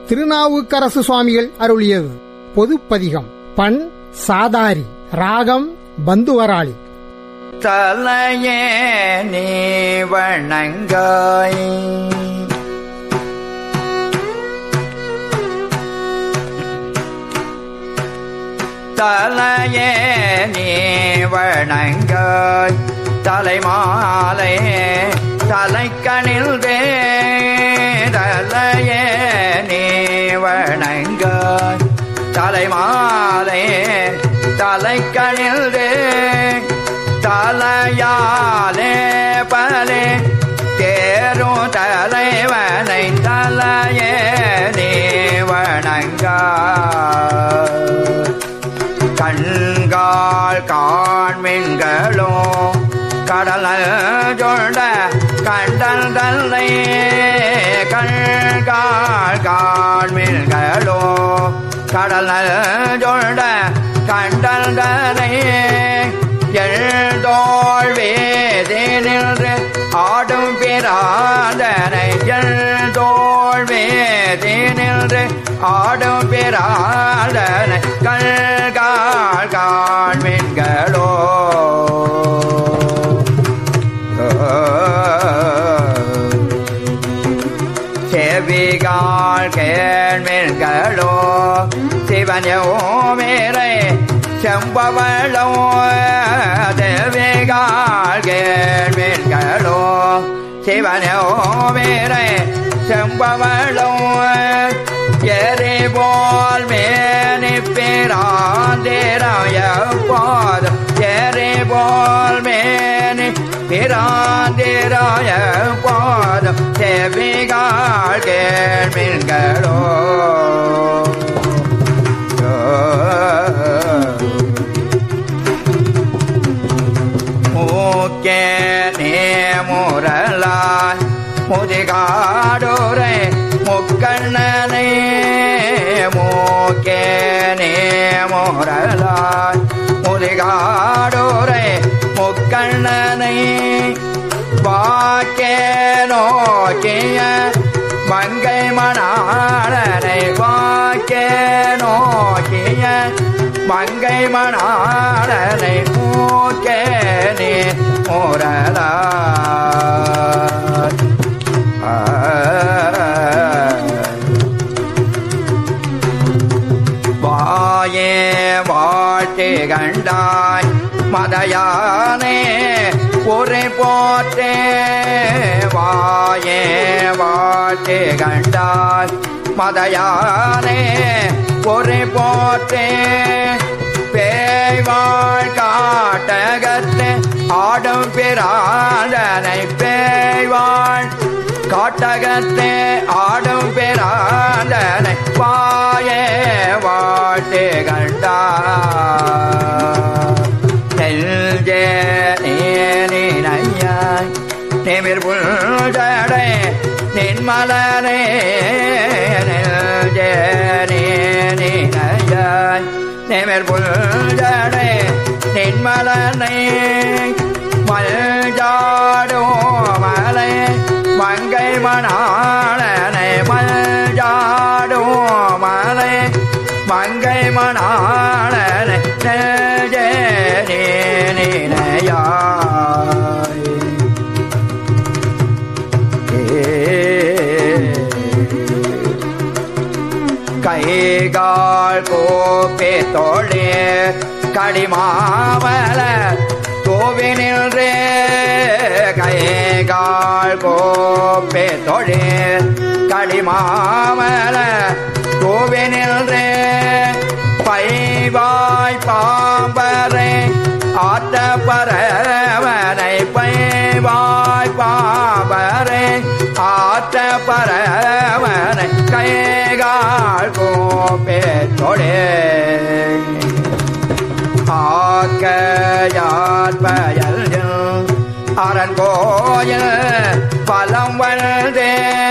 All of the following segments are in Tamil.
திருநாவுக்கரசு சுவாமிகள் அருளியது பொதுப்பதிகம் பண் சாதாரி ராகம் பந்துவராளி தலையே நீ வணங்காய் தலையே நீ வணங்காய் தலைமாலை தலைக்கணில் தலையே நீ வணங்காய் தலைமாலை தலைக்கணில் தலையாலே பலே தேரும் தலைவனை தலையே நீ வணங்கா கண்கால் காண்மின்களோ கடல் சொல்ட கண்டல் தல்லை கண்கால் காண்மின்களோ கடல் சொல்ட கண்டல் தலை எழுதோள் வேதே நின்று ஆடும் பிராதனை எழுதோள் வேதே நின்று ஆடும் பிராதனை கண்கால் காண்மின்களோ செவிகால் கேள்மின்களோ சிவனோ மேரை செம்பவளோ தேவிகால் கேள்மின்களோ சிவனோ மேரை செம்பவளோ எரி போல் மேனி பிராந்திராய பாதம் எரி போல் மேனி பிராந்திராய பாதம் செவிகால் கேள்மின்களோ மூக்கே நே முரலாய் முதிகாடோரை முக்கண்ணனை மூக்கே நே முரலாய் முதிகாடோரை முக்கண்ணனை வாக்கே நோக்கிய மங்கை மணாளனை வாக்கே நோக்கிய மங்கை மணாளனை மூக்கே நீ முரலா வாயே வாழ்க்கை கண்டாய் மதையானே ஒரு போற்றே வாயே வாழ்க்கை கண்டாய் மதையானே ஒரு போற்றே பேய்வாழ் காட்டகத்து ஆடும் பிராதனை பேய்வாழ் காட்டகத்தே ஆடும் பிராதனை வாயே வாழ்த்து கண்டா நெல்ஜே நீனையாய் நிமிர் புல்ஜடை நின்மலரே நெல்ஜே நீனையாய் நிமிர் புல்ஜடை நின்மலனை மல்ஜாடோ மலை மங்கை மணாளனை மல்ஜாடோ மலை மங்கை மணாளனை நெல்ஜே நீனையாய் கைகால் கோப்பே தோழே கடிமாவல கோவினின்றே கைகால் கோப்பே தோழே கடிமாவல கோவினின்றே பைவாய் பாம்பரை ஆட்ட பரவனை பைவாய் பாம்பரை ஆட்ட பரவனை கைகால் கோப்பே தொழே ஆக்கையார் பயல் அரண் கோயில் பலம் வந்தே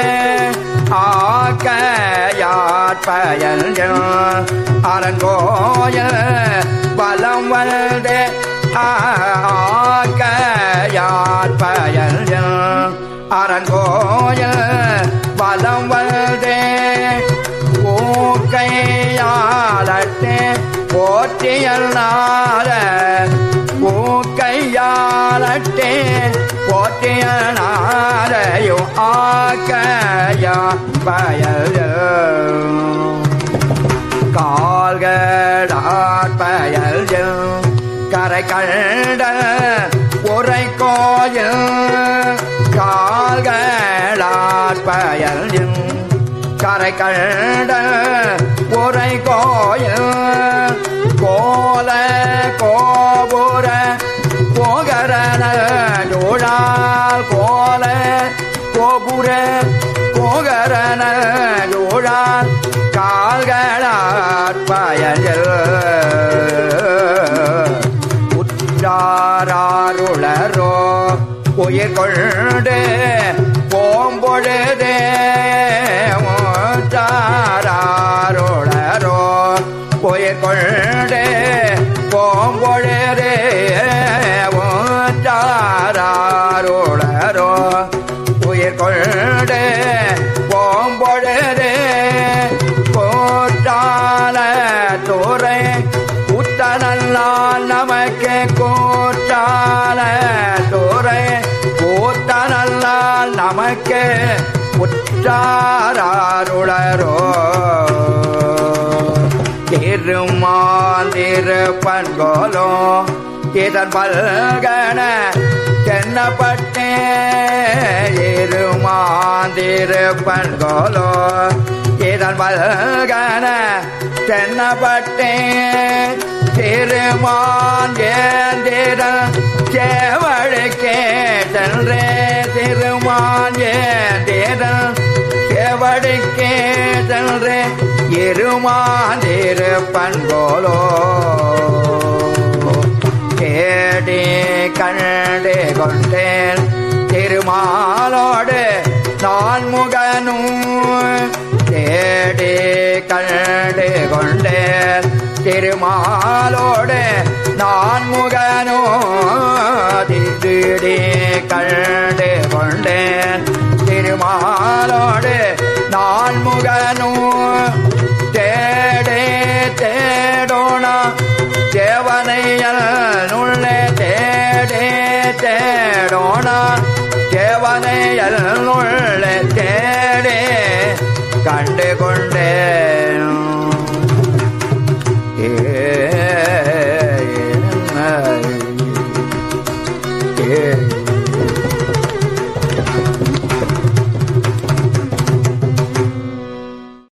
ஆக்கையார் பயல் அரண் கோயில் பலம் வந்தே ஆக்கையார் பயல் அரங்கோயில் பலம் வந்தே பூக்கையாலட்டே போற்றியல் நார பூக்கையாலட்டே போற்றியல் நாரையோ ஆக்கையா பயல் கால்கடாற்பயல் கரை கண்ட உரை கோயில் கால்களாற்பயல் கரை கண்ட உரை கோயில் கோல கோபுர போகரன ஜோழால் கோல கோபுர போகரன ஜோழால் கால்களாற் பயனில் உற்றாருளரோ உயிர் கொண்டு போம்பொழுதே உற்றாருளரோ உயிர் கொண்டு போம்பொழுதே உற்றாருளரோ உயிர் கொண்டு போம்பொழுதே கோற்றால துறை கூத்தனல்லால் நமக்கு கோற்றால துறை கூத்தனல்லால் நமக்கு உற்றாருளரோ திருமாந்திரு பண்கோலோ இதன் பல்கன தென்னப்பட்டே இருமாந்திரு பண்கோலோ இதன் பல்கன தென்னப்பட்டே திருமாந்தேந்திர சேவழுக்கே தன்றே திருமாந்தேந்திர சேவடுக்கே தன்றே இருமாந்திரு பண்போலோ தேடி கண்டு கொண்டேன் திருமாலோடு நான் முகனும் தேடி கண்டு கொண்டேன் திருமாலோடு நான் முகனோ திடி கண்டு கொண்டேன் திருமாலோடு நான் முகனோ தேடே தேடோனா தேவனையல் நுள்ளே தேடே தேடோனா தேவனையல் நுள்ளே தேடே கண்டு கொண்டேன்